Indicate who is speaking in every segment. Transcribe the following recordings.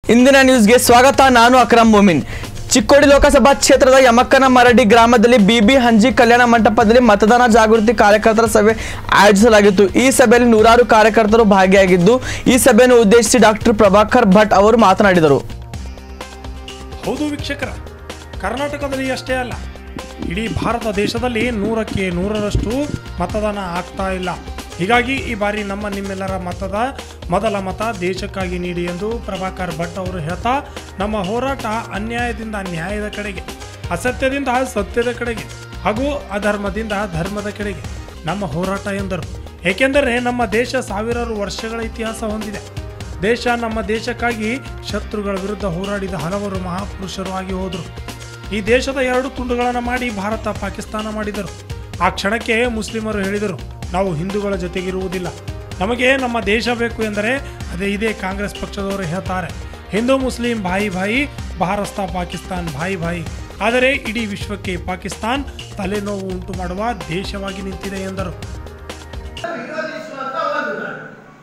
Speaker 1: ಇಂದಿನ ನ್ಯೂಸ್ಗೆ ಸ್ವಾಗತ ನಾನು ಅಕ್ರಮ್ ಮೊಮಿನ್ ಚಿಕ್ಕೋಡಿ ಲೋಕಸಭಾ ಕ್ಷೇತ್ರದ ಯಮಕ್ಕನ ಮರಡಿ ಗ್ರಾಮದಲ್ಲಿ ಬಿಬಿ ಹಂಜಿ ಕಲ್ಯಾಣ ಮಂಟಪದಲ್ಲಿ ಮತದಾನ ಜಾಗೃತಿ ಕಾರ್ಯಕರ್ತರ ಸಭೆ ಆಯೋಜಿಸಲಾಗಿತ್ತು ಈ ಸಭೆಯಲ್ಲಿ ನೂರಾರು ಕಾರ್ಯಕರ್ತರು ಭಾಗಿಯಾಗಿದ್ದು ಈ ಸಭೆಯನ್ನು ಉದ್ದೇಶಿಸಿ ಡಾಕ್ಟರ್ ಪ್ರಭಾಕರ್ ಭಟ್ ಅವರು ಮಾತನಾಡಿದರು
Speaker 2: ಹೌದು ವೀಕ್ಷಕರ ಕರ್ನಾಟಕದಲ್ಲಿ ಅಷ್ಟೇ ಅಲ್ಲ ಇಡೀ ಭಾರತ ದೇಶದಲ್ಲಿ ನೂರಕ್ಕೆ ನೂರರಷ್ಟು ಮತದಾನ ಆಗ್ತಾ ಇಲ್ಲ ಹೀಗಾಗಿ ಈ ಬಾರಿ ನಮ್ಮ ನಿಮ್ಮೆಲ್ಲರ ಮತದ ಮೊದಲ ಮತ ದೇಶಕ್ಕಾಗಿ ನೀಡಿ ಎಂದು ಪ್ರಭಾಕರ್ ಭಟ್ ಅವರು ಹೇಳ್ತಾ ನಮ್ಮ ಹೋರಾಟ ಅನ್ಯಾಯದಿಂದ ನ್ಯಾಯದ ಕಡೆಗೆ ಅಸತ್ಯದಿಂದ ಸತ್ಯದ ಕಡೆಗೆ ಹಾಗೂ ಅಧರ್ಮದಿಂದ ಧರ್ಮದ ಕಡೆಗೆ ನಮ್ಮ ಹೋರಾಟ ಎಂದರು ಏಕೆಂದರೆ ನಮ್ಮ ದೇಶ ಸಾವಿರಾರು ವರ್ಷಗಳ ಇತಿಹಾಸ ಹೊಂದಿದೆ ದೇಶ ನಮ್ಮ ದೇಶಕ್ಕಾಗಿ ಶತ್ರುಗಳ ವಿರುದ್ಧ ಹೋರಾಡಿದ ಹಲವರು ಮಹಾಪುರುಷರು ಆಗಿ ಹೋದರು ಈ ದೇಶದ ಎರಡು ತುಂಡುಗಳನ್ನು ಮಾಡಿ ಭಾರತ ಪಾಕಿಸ್ತಾನ ಮಾಡಿದರು ಆ ಕ್ಷಣಕ್ಕೆ ಮುಸ್ಲಿಮರು ಹೇಳಿದರು ನಾವು ಹಿಂದೂಗಳ ಜೊತೆಗಿರುವುದಿಲ್ಲ ನಮಗೆ ನಮ್ಮ ದೇಶ ಬೇಕು ಎಂದರೆ ಅದೇ ಇದೇ ಕಾಂಗ್ರೆಸ್ ಪಕ್ಷದವರು ಹೇಳ್ತಾರೆ ಹಿಂದೂ ಮುಸ್ಲಿಂ ಭಾಯಿ ಭಾಯಿ ಭಾರತ ಪಾಕಿಸ್ತಾನ್ ಭಾಯಿ ಭಾಯಿ ಆದರೆ ಇಡೀ ವಿಶ್ವಕ್ಕೆ ಪಾಕಿಸ್ತಾನ್ ತಲೆನೋವು ಉಂಟು ಮಾಡುವ ದೇಶವಾಗಿ ನಿಂತಿದೆ ಎಂದರು
Speaker 3: ವಿರೋಧಿಸುವಂತ ಒಂದು ದಾರಿ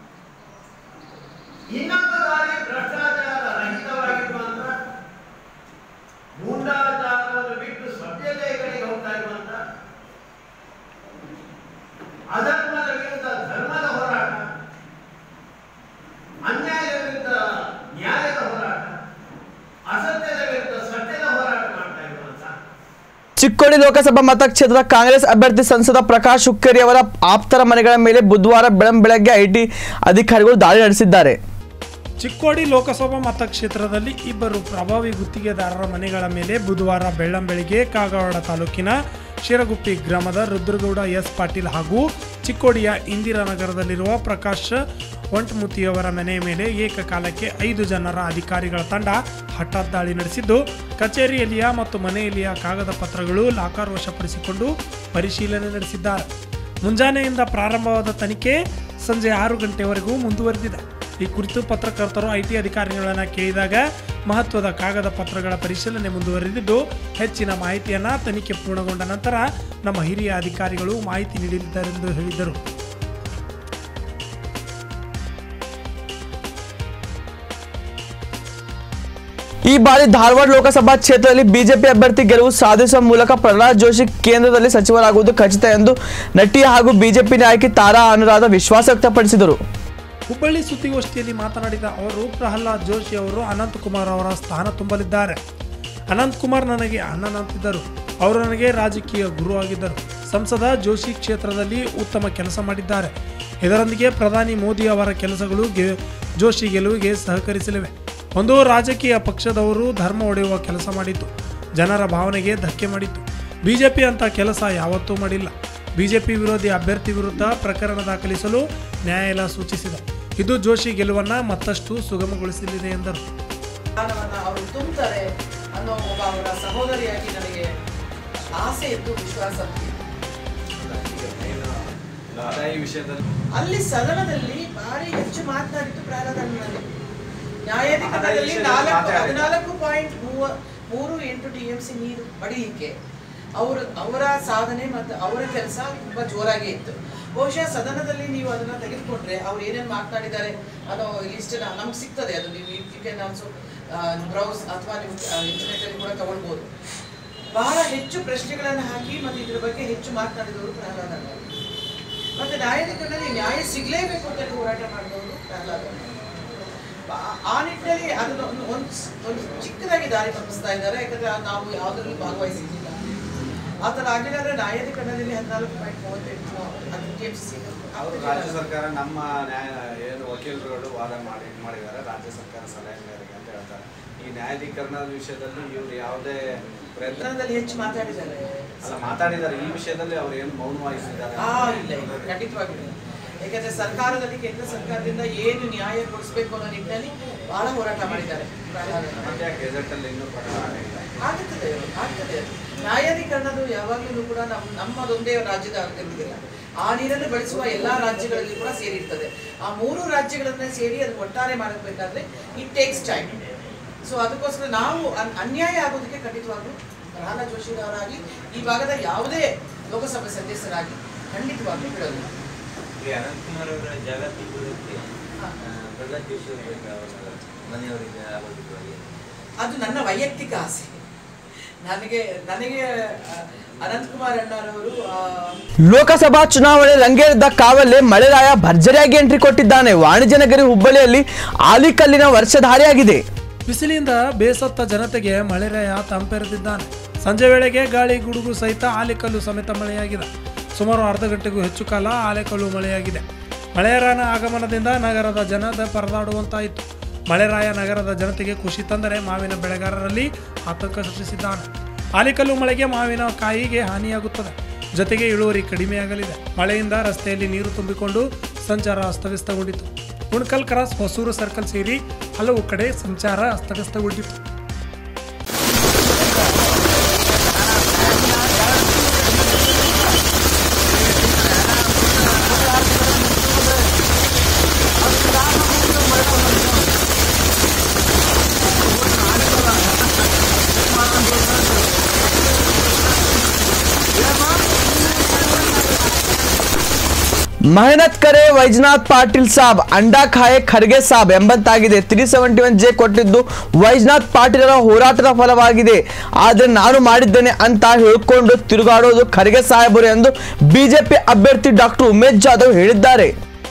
Speaker 3: ಇನ್ನೊಂದು ದಾರಿ ಭ್ರಷ್ಟಾಚಾರ ರಹಿತವಾಗಿರುವಂತ ಗೂಂಡಾಚಾರವನ್ನು ಬಿಟ್ಟು ಸಭ್ಯತೆಯ ಕಡೆಗೆ ಹೋಗ್ತಾ ಇರುವಂತ ಅಧರ್ಮದ ವಿರುದ್ಧ ಧರ್ಮದ ಹೋರಾಟ ಅನ್ಯಾಯದ ವಿರುದ್ಧ ನ್ಯಾಯದ ಹೋರಾಟ ಅಸತ್ಯದ ವಿರುದ್ಧ ಸತ್ಯದ ಹೋರಾಟ ಮಾಡ್ತಾ ಇರುವಂತ
Speaker 1: ಚಿಕ್ಕೋಡಿ ಲೋಕಸಭಾ ಮತಕ್ಷೇತ್ರದ ಕಾಂಗ್ರೆಸ್ ಅಭ್ಯರ್ಥಿ ಸಂಸದ ಪ್ರಕಾಶ್ ಹುಕ್ಕೇರಿ ಅವರ ಆಪ್ತರ ಮನೆಗಳ ಮೇಲೆ ಬುಧವಾರ ಬೆಳಂಬೆಳಗ್ಗೆ ಐಟಿ ಅಧಿಕಾರಿಗಳು ದಾಳಿ ನಡೆಸಿದ್ದಾರೆ
Speaker 2: ಚಿಕ್ಕೋಡಿ ಲೋಕಸಭಾ ಮತಕ್ಷೇತ್ರದಲ್ಲಿ ಇಬ್ಬರು ಪ್ರಭಾವಿ ಗುತ್ತಿಗೆದಾರರ ಮನೆಗಳ ಮೇಲೆ ಬುಧವಾರ ಬೆಳ್ಳಂಬೆಳಿಗ್ಗೆ ಕಾಗವಾಡ ತಾಲೂಕಿನ ಶಿರಗುಪ್ಪಿ ಗ್ರಾಮದ ರುದ್ರಗೌಡ ಎಸ್ ಪಾಟೀಲ್ ಹಾಗೂ ಚಿಕ್ಕೋಡಿಯ ಇಂದಿರಾನಗರದಲ್ಲಿರುವ ಪ್ರಕಾಶ್ ಒಂಟ್ಮುತಿಯವರ ಮನೆಯ ಮೇಲೆ ಏಕಕಾಲಕ್ಕೆ ಐದು ಜನರ ಅಧಿಕಾರಿಗಳ ತಂಡ ಹಠಾತ್ ದಾಳಿ ನಡೆಸಿದ್ದು ಕಚೇರಿಯಲ್ಲಿಯ ಮತ್ತು ಮನೆಯಲ್ಲಿಯ ಕಾಗದ ಪತ್ರಗಳು ಲಾಕರ್ ವಶಪಡಿಸಿಕೊಂಡು ಪರಿಶೀಲನೆ ನಡೆಸಿದ್ದಾರೆ ಮುಂಜಾನೆಯಿಂದ ಪ್ರಾರಂಭವಾದ ತನಿಖೆ ಸಂಜೆ ಆರು ಗಂಟೆವರೆಗೂ ಮುಂದುವರೆದಿದೆ ಈ ಕುರಿತು ಪತ್ರಕರ್ತರು ಐಟಿ ಅಧಿಕಾರಿಗಳನ್ನು ಕೇಳಿದಾಗ ಮಹತ್ವದ ಕಾಗದ ಪತ್ರಗಳ ಪರಿಶೀಲನೆ ಮುಂದುವರೆದಿದ್ದು ಹೆಚ್ಚಿನ ಮಾಹಿತಿಯನ್ನ ತನಿಖೆ ಪೂರ್ಣಗೊಂಡ ನಂತರ ನಮ್ಮ ಹಿರಿಯ ಅಧಿಕಾರಿಗಳು ಮಾಹಿತಿ ನೀಡಲಿದ್ದಾರೆಂದು ಹೇಳಿದರು
Speaker 1: ಈ ಬಾರಿ ಧಾರವಾಡ ಲೋಕಸಭಾ ಕ್ಷೇತ್ರದಲ್ಲಿ ಬಿಜೆಪಿ ಅಭ್ಯರ್ಥಿ ಗೆಲುವು ಸಾಧಿಸುವ ಮೂಲಕ ಪ್ರಹ್ಲಾದ್ ಜೋಶಿ ಕೇಂದ್ರದಲ್ಲಿ ಸಚಿವರಾಗುವುದು ಖಚಿತ ಎಂದು ನಟಿ ಹಾಗೂ ಬಿಜೆಪಿ ನಾಯಕಿ ತಾರಾ ಅನುರಾಧ ವಿಶ್ವಾಸ ವ್ಯಕ್ತಪಡಿಸಿದರು
Speaker 2: ಹುಬ್ಬಳ್ಳಿ ಸುದ್ದಿಗೋಷ್ಠಿಯಲ್ಲಿ ಮಾತನಾಡಿದ ಅವರು ಪ್ರಹ್ಲಾದ್ ಜೋಶಿ ಅವರು ಅನಂತ್ ಕುಮಾರ್ ಅವರ ಸ್ಥಾನ ತುಂಬಲಿದ್ದಾರೆ ಅನಂತ್ ಕುಮಾರ್ ನನಗೆ ಅಣ್ಣನಂತಿದ್ದರು ಅವರು ನನಗೆ ರಾಜಕೀಯ ಗುರು ಆಗಿದ್ದರು ಸಂಸದ ಜೋಶಿ ಕ್ಷೇತ್ರದಲ್ಲಿ ಉತ್ತಮ ಕೆಲಸ ಮಾಡಿದ್ದಾರೆ ಇದರೊಂದಿಗೆ ಪ್ರಧಾನಿ ಮೋದಿ ಅವರ ಕೆಲಸಗಳು ಗೆ ಜೋಶಿ ಗೆಲುವಿಗೆ ಸಹಕರಿಸಲಿವೆ ಒಂದು ರಾಜಕೀಯ ಪಕ್ಷದವರು ಧರ್ಮ ಒಡೆಯುವ ಕೆಲಸ ಮಾಡಿತ್ತು ಜನರ ಭಾವನೆಗೆ ಧಕ್ಕೆ ಮಾಡಿತ್ತು ಬಿಜೆಪಿ ಅಂತ ಕೆಲಸ ಯಾವತ್ತೂ ಮಾಡಿಲ್ಲ ಬಿಜೆಪಿ ವಿರೋಧಿ ಅಭ್ಯರ್ಥಿ ವಿರುದ್ಧ ಪ್ರಕರಣ ದಾಖಲಿಸಲು ನ್ಯಾಯಾಲಯ ಸೂಚಿಸಿದೆ ಇದು ಜೋಶಿ ಗೆಲುವನ್ನ ಮತ್ತಷ್ಟು ಸುಗಮಗೊಳಿಸಲಿದೆ ಎಂದರು
Speaker 4: ಜ್ಞಾನವನ್ನ ಅವರು ತುಂಬುತ್ತಾರೆ ಅನ್ನೋ ಒಬ್ಬ ಅವರ ಸಹೋದರಿಯಾಗಿ ನನಗೆ ಆಸೆ ಇತ್ತು ವಿಶ್ವಾಸ ಅಲ್ಲಿ ಸದನದಲ್ಲಿ ಭಾರಿ ಹೆಚ್ಚು ಮಾತನಾಡಿದ್ದು ಪ್ರಾರಂಭದಲ್ಲಿ ನ್ಯಾಯಾಧಿಕರಣದಲ್ಲಿ ನಾಲ್ಕು ಹದಿನಾಲ್ಕು ಪಾಯಿಂಟ್ ಮೂವ ಮೂರು ಎಂಟು ಟಿ ಎಂ ಸಿ ನೀರು ಪಡೀಲಿಕ್ಕೆ ಅವರ ಅವರ ಸಾಧನೆ ಮತ್ತು ಅವರ ಕೆಲಸ ತುಂಬಾ ಜೋರಾಗಿ ಇತ್ತು ಬಹುಶಃ ಸದನದಲ್ಲಿ ನೀವು ಅದನ್ನ ತೆಗೆದುಕೊಂಡ್ರೆ ಅವ್ರು ಏನೇನು ಮಾತನಾಡಿದ್ದಾರೆ ಅನ್ನೋ ಲಿಸ್ಟ್ ನಮ್ಗೆ ಸಿಗ್ತದೆ ಅದು ನೀವು ಯು ಕ್ಯಾನ್ ಆಲ್ಸೋ ಬ್ರೌಸ್ ಅಥವಾ ನೀವು ಇಂಟರ್ನೆಟ್ ಅಲ್ಲಿ ಕೂಡ ತಗೊಳ್ಬೋದು ಬಹಳ ಹೆಚ್ಚು ಪ್ರಶ್ನೆಗಳನ್ನು ಹಾಕಿ ಮತ್ತು ಇದ್ರ ಬಗ್ಗೆ ಹೆಚ್ಚು ಮಾತನಾಡಿದವರು ಪ್ರಹ್ಲಾದ ಅವರು. ಮತ್ತೆ ನ್ಯಾಯಾಧಿಕರಣದಲ್ಲಿ ನ್ಯಾಯ ಸಿಗಲೇಬೇಕು ಅಂತ ಹೇಳಿ ಹೋರಾಟ ಮಾಡಿದವರು ಪ್ರಹ್ಲಾದ ಅವರು. ಆ- ಆ ನಿಟ್ಟಿನಲ್ಲಿ ಅದನ್ನು ಒಂದು ಒಂದು ಒಂದು ಚಿಕ್ಕದಾಗಿ ದಾರಿ ತಪ್ಪಿಸ್ತಾ ಇದ್ದಾರೆ ಯಾಕಂದ್ರೆ ಆ- ನಾವು ಯಾವುದರಲ್ಲೂ ಭಾಗವಹಿಸಿದ್ದಿಲ್ಲ ಆ ಥರ ಆಗಲಿಲ್ಲ ಅಂದ್ರೆ ನ್ಯಾಯಾಧಿಕರಣದಲ್ಲಿ ಹದಿನಾಲ್ಕು ಪಾಯಿಂಟ್ ಮೂವತ್ತೆಂಟು ಅದು ಟಿ ಎಂ ಸಿ
Speaker 5: ಅವರು ರಾಜ್ಯ ಸರ್ಕಾರ ನಮ್ಮ ನ್ಯಾಯ ಏನು ವಕೀಲರುಗಳು ವಾದ ಮಾಡಿ ಮಾಡಿದ್ದಾರೆ ರಾಜ್ಯ ಸರ್ಕಾರ ಸಲಹೆ ಮೇರೆಗೆ ಅಂತ ಹೇಳ್ತಾರೆ ಈ ನ್ಯಾಯಾಧೀಕರಣದ ವಿಷಯದಲ್ಲಿ ಇವರು ಯಾವುದೇ ಪ್ರಯತ್ನ
Speaker 4: ಪ್ರಕರಣದಲ್ಲಿ ಹೆಚ್ಚು ಮಾತಾಡಿದ್ದಾರೆ
Speaker 5: ಅಲ್ಲ ಮಾತಾಡಿದ್ದಾರೆ ಈ ವಿಷಯದಲ್ಲಿ ಅವರು ಏನು ಮೌನ ವಹಿಸಿದ್ದಾರೆ
Speaker 4: ಆ ಇಲ್ಲ ಇಲ್ಲ ಖಂಡಿತವಾಗಿಲ್ಲ ಯಾಕಂದ್ರೆ ಸರ್ಕಾರದಲ್ಲಿ ಕೇಂದ್ರ ಸರ್ಕಾರದಿಂದ ಏನು ನ್ಯಾಯ ಕೊಡಿಸ್ಬೇಕು ಅನ್ನೋ ನಿಟ್ಟಿನಲ್ಲಿ ಬಹಳ ಹೋರಾಟ ಮಾಡಿದ್ದಾರೆ ಪ್ರಹ್ಲಾದ್ ಅವರು.
Speaker 5: ಮತ್ತೆ ಗೆಜೆಟ್ ಅಲ್ಲಿ ಇನ್ನೂ ಪ್ರಕರಣ ಆಗಿಲ್ಲ
Speaker 4: ಆಗುತ್ತದೆ ಆಗ್ತದೆ ಅದು. ನ್ಯಾಯಾಧಿಕರಣದು ಯಾವಾಗಲೂ ಕೂಡ ನಮ್ಮ ನಮ್ಮದೊಂದೇ ರಾಜ್ಯದ ಆಗಿರುವುದಿಲ್ಲ ಆ ನೀರನ್ನು ಬಳಸುವ ಎಲ್ಲಾ ರಾಜ್ಯಗಳಲ್ಲಿ ಕೂಡ ಸೇರಿರ್ತದೆ ಆ ಮೂರು ರಾಜ್ಯಗಳನ್ನ ಸೇರಿ ಅದು ಒಟ್ಟಾರೆ ಮಾಡಬೇಕಾದ್ರೆ ಇಟ್ ಟೇಕ್ಸ್ ಟೈಮ್ ಸೊ ಅದಕ್ಕೋಸ್ಕರ ನಾವು ಅನ್- ಅನ್ಯಾಯ ಆಗೋದಕ್ಕೆ ಖಂಡಿತವಾಗ್ಲೂ ಪ್ರಹ್ಲಾದ್ ಜೋಶಿಯವರಾಗಿ ಈ ಭಾಗದ ಯಾವುದೇ ಲೋಕಸಭೆ ಸದಸ್ಯರಾಗಿ ಖಂಡಿತವಾಗ್ಲೂ ಬಿಡೋದಿಲ್ಲ
Speaker 6: ಈ ಅನಂತಕುಮಾರ್ ಅವರ ಜಾಗ ತೆಗೆದುಕೊಳ್ಳಕ್ಕೆ
Speaker 4: ಹಾ.
Speaker 6: ಪ್ರಹ್ಲಾದ್ ಜೋಶಿ ಅವರು ಬೇಕಾ- ಮನೆಯವರಿಗೆ ಆಗೋದಿಲ್ವಾ ಏನು?
Speaker 4: ಅದು ನನ್ನ ವೈಯಕ್ತಿಕ ಆಸೆ ನನಗೆ ನನಗೆ ಆ, ಅನಂತಕುಮಾರ್ ಅಣ್ಣರವರು ಆ,
Speaker 1: ಲೋಕಸಭಾ ಚುನಾವಣೆ ರಂಗೇರಿದ್ದ ಕಾವಲ್ಲಿ ಮಳೆರಾಯ ಭರ್ಜರಿಯಾಗಿ ಎಂಟ್ರಿ ಕೊಟ್ಟಿದ್ದಾನೆ ವಾಣಿಜ್ಯ ನಗರಿ ಹುಬ್ಬಳ್ಳಿಯಲ್ಲಿ ಆಲಿಕಲ್ಲಿನ ವರ್ಷಧಾರಿಯಾಗಿದೆ
Speaker 2: ಬಿಸಿಲಿಂದ ಬೇಸತ್ತ ಜನತೆಗೆ ಮಳೆರಾಯ ತಂಪೆರೆದಿದ್ದಾನೆ ಸಂಜೆ ವೇಳೆಗೆ ಗಾಳಿ ಗುಡುಗು ಸಹಿತ ಆಲಿಕಲ್ಲು ಸಮೇತ ಮಳೆಯಾಗಿದೆ ಸುಮಾರು ಅರ್ಧ ಗಂಟೆಗೂ ಹೆಚ್ಚು ಕಾಲ ಆಲಿಕಲ್ಲು ಮಳೆಯಾಗಿದೆ ಮಳೆರಾಯನ ಆಗಮನದಿಂದ ನಗರದ ಜನತೆ ಪರದಾಡುವಂತಾಯಿತು ಮಳೆರಾಯ ನಗರದ ಜನತೆಗೆ ಖುಷಿ ತಂದರೆ ಮಾವಿನ ಬೆಳೆಗಾರರಲ್ಲಿ ಆತಂಕ ಸೃಷ್ಟಿಸಿದ್ದಾನೆ ಆಲಿಕಲ್ಲು ಮಳೆಗೆ ಮಾವಿನ ಕಾಯಿಗೆ ಹಾನಿಯಾಗುತ್ತದೆ ಜೊತೆಗೆ ಇಳುವರಿ ಕಡಿಮೆಯಾಗಲಿದೆ ಮಳೆಯಿಂದ ರಸ್ತೆಯಲ್ಲಿ ನೀರು ತುಂಬಿಕೊಂಡು ಸಂಚಾರ ಅಸ್ತವ್ಯಸ್ತಗೊಂಡಿತು ಉಣ್ಕಲ್ ಕ್ರಾಸ್ ಹೊಸೂರು ಸರ್ಕಲ್ ಸೇರಿ ಹಲವು ಕಡೆ ಸಂಚಾರ ಅಸ್ತವ್ಯಸ್ತಗೊಂಡಿತು
Speaker 1: ಮೆಹನತ್ ಕರೆ ವೈಜನಾಥ್ ಪಾಟೀಲ್ ಸಾಬ್ ಅಂಡಾ ಖಾಯೆ ಖರ್ಗೆ ಸಾಬ್ ಎಂಬಂತಾಗಿದೆ ತ್ರೀ ಸೆವೆಂಟಿ ಒನ್ ಜೆ ಕೊಟ್ಟಿದ್ದು ವೈಜನಾಥ್ ಪಾಟೀಲರ ಹೋರಾಟದ ಫಲವಾಗಿದೆ ಆದರೆ ನಾನು ಮಾಡಿದ್ದೇನೆ ಅಂತ ಹೇಳ್ಕೊಂಡು ತಿರುಗಾಡೋದು ಖರ್ಗೆ ಸಾಹೇಬರು ಎಂದು ಬಿಜೆಪಿ ಅಭ್ಯರ್ಥಿ ಡಾಕ್ಟರ್ ಉಮೇಶ್ ಜಾಧವ್ ಹೇಳಿದ್ದಾರೆ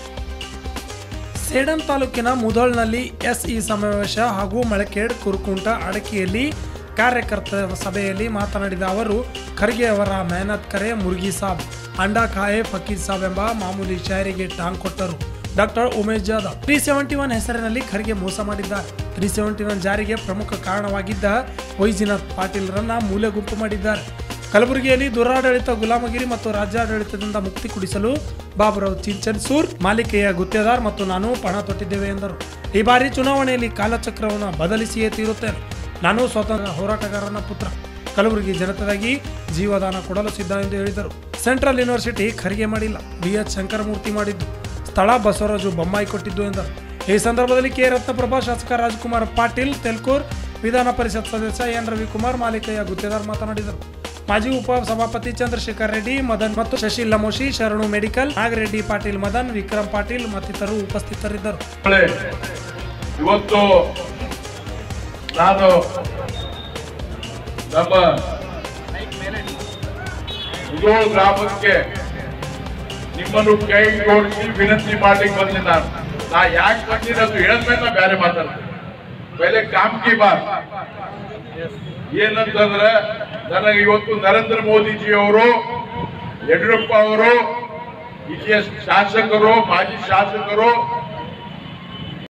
Speaker 2: ಸೇಡಂ ತಾಲೂಕಿನ ಮುಧೋಳ್ನಲ್ಲಿ ಎಸ್ಇ ಸಮಾವೇಶ ಹಾಗೂ ಮಳಕೇಡ್ ಕುರುಕುಂಟ ಅಡಕಿಯಲ್ಲಿ ಕಾರ್ಯಕರ್ತರ ಸಭೆಯಲ್ಲಿ ಮಾತನಾಡಿದ ಅವರು ಖರ್ಗೆ ಅವರ ಮೆಹನತ್ ಕರೆ ಮುರುಗಿ ಸಾಬ್ ಅಂಡಾ ಖಾಯೆ ಫಕೀರ್ ಸಾಬ್ ಎಂಬ ಮಾಮೂಲಿ ಶಾಯರಿಗೆ ಟಾಂಗ್ ಕೊಟ್ಟರು doctor Umesh Jadhav three seventy one ಹೆಸರಿನಲ್ಲಿ ಖರ್ಗೆ ಮೋಸ ಮಾಡಿದ್ದಾರೆ ತ್ರೀ ಸೆವೆಂಟಿ ಒನ್ ಜಾರಿಗೆ ಪ್ರಮುಖ ಕಾರಣವಾಗಿದ್ದ ವೈಜಿನಾಥ್ ಪಾಟೀಲ್ರನ್ನ ಮೂಲೆ ಗುಂಪು ಮಾಡಿದ್ದಾರೆ ಕಲಬುರಗಿಯಲ್ಲಿ ದುರಾಡಳಿತ ಗುಲಾಮಗಿರಿ ಮತ್ತು ರಾಜ್ಯಾಡಳಿತದಿಂದ ಮುಕ್ತಿ ಕುಡಿಸಲು ಬಾಬುರಾವ್ ಚಿಂಚನ್ಸೂರ್ ಮಾಲಿಕೆಯ ಗುತ್ತೇದಾರ್ ಮತ್ತು ನಾನು ಪಣ ತೊಟ್ಟಿದ್ದೇವೆ ಎಂದರು ಈ ಬಾರಿ ಚುನಾವಣೆಯಲ್ಲಿ ಕಾಲಚಕ್ರವನ್ನು ಬದಲಿಸಿಯೇ ತೀರುತ್ತೇನೆ ನಾನು ಸ್ವತಂತ್ರ ಹೋರಾಟಗಾರನ ಪುತ್ರ ಕಲಬುರಗಿ ಜನತೆಗಾಗಿ ಜೀವದಾನ ಕೊಡಲು ಸಿದ್ಧ ಎಂದು ಹೇಳಿದರು ಸೆಂಟ್ರಲ್ ಯೂನಿವರ್ಸಿಟಿ ಖರ್ಗೆ ಮಾಡಿಲ್ಲ ಬಿ ಎಚ್ ಶಂಕರಮೂರ್ತಿ ಮಾಡಿದ್ದು ಸ್ಥಳ ಬಸವರಾಜು ಬೊಮ್ಮಾಯಿ ಕೊಟ್ಟಿದ್ದು ಎಂದರು ಈ ಸಂದರ್ಭದಲ್ಲಿ ಕೆ ರತ್ನಪ್ರಭಾ ಶಾಸಕ ರಾಜ್ಕುಮಾರ್ ಪಾಟೀಲ್ ತೆಲ್ಕೂರ್ ವಿಧಾನ ಪರಿಷತ್ ಸದಸ್ಯ ಎನ್ ರವಿಕುಮಾರ್ ಮಾಲಿಕೆಯ ಗುತ್ತೇದಾರ್ ಮಾತನಾಡಿದರು ಮಾಜಿ ಉಪ ಸಭಾಪತಿ ಚಂದ್ರಶೇಖರ್ ರೆಡ್ಡಿ ಮದನ್ ಮತ್ತು ಶಶಿಲ್ ಲಮೋಶಿ ಶರಣು ಮೆಡಿಕಲ್ ನಾಗರೆಡ್ಡಿ ಪಾಟೀಲ್ ಮದನ್ ವಿಕ್ರಮ್ ಪಾಟೀಲ್ ಮತ್ತಿತರರು ಉಪಸ್ಥಿತರಿದ್ದರು
Speaker 7: ಮಳೆ ಇವತ್ತು ನಾನು ನಮ್ಮ ಮುಧೋಳ್ ಗ್ರಾಮಕ್ಕೆ ನಿಮ್ಮನ್ನು ಕೈ ಜೋಡಿಸಿ ವಿನಂತಿ ಮಾಡ್ಲಿಕ್ಕೆ ಬಂದೆ ನಾನು ನಾ ಯಾಕೆ ಬಂದಿರೋದು ಹೇಳಿದ್ಮೇಲೆ ನಾ ಬೇರೆ ಮಾತಾಡ್ತೀನಿ ಪೈಲೆ ಕಾಮ್ ಕಿ ಬಾತ್ ಏನಂತಂದ್ರೆ ನನಗೆ ಇವತ್ತು ನರೇಂದ್ರ ಮೋದಿಜಿ ಅವರು ಯಡಿಯೂರಪ್ಪ ಅವರು ಇಲ್ಲಿಯ ಶಾಸಕರು ಮಾಜಿ ಶಾಸಕರು